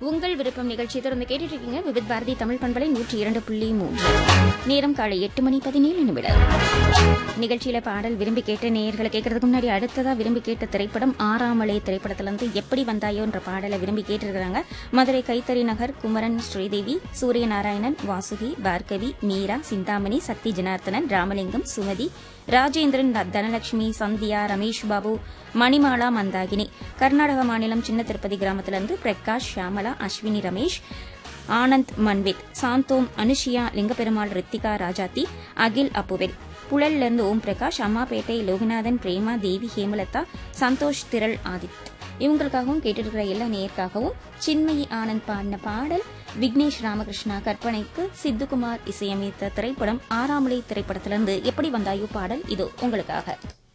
உங்கள் விருப்பம் நிகழ்ச்சி தொடர்ந்து கேட்டுட்டு இருக்கீங்க விவித் பாரதி தமிழ் பண்பலை நூற்றி இரண்டு புள்ளி மூன்று நேரம் காலை எட்டு மணி பதினேழு நிமிடம் நிகழ்ச்சியில பாடல் விரும்பி கேட்ட நேயர்களை கேட்கறதுக்கு முன்னாடி அடுத்ததா விரும்பி கேட்ட திரைப்படம் ஆறாமலை திரைப்படத்துல இருந்து எப்படி வந்தாயோன்ற பாடலை விரும்பி கேட்டிருக்கிறாங்க மதுரை கைத்தறி நகர் குமரன் ஸ்ரீதேவி சூரியநாராயணன் வாசுகி பார்கவி மீரா சிந்தாமணி சக்தி ஜனார்த்தனன் ராமலிங்கம் சுமதி ராஜேந்திரன் த- தனலட்சுமி சந்தியா ரமேஷ் பாபு மணிமாலா மந்தாகினி கர்நாடக மாநிலம் சின்ன திருப்பதி கிராமத்திலிருந்து பிரகாஷ் ஷியாமலா அஸ்வினி ரமேஷ் ஆனந்த் மன்வித் சாந்தோம் அனுஷியா லிங்கப்பெருமாள் ரித்திகா ராஜாத்தி அகில் அப்புவேல் புழல்ல இருந்து ஓம் பிரகாஷ் அம்மாபேட்டை லோகநாதன் பிரேமா தேவி ஹேமலதா சந்தோஷ் திரள் ஆதித் இவங்களுக்காகவும் கேட்டிருக்கிற எல்லா நேயருக்காகவும் சின்மயி ஆனந்த் பாடின பாடல் விக்னேஷ் ராமகிருஷ்ணா கற்பனைக்கு சித்துக்குமார் இசையமைத்த திரைப்படம் ஆறாமலை திரைப்படத்திலிருந்து எப்படி வந்தாயோ பாடல் இதோ உங்களுக்காக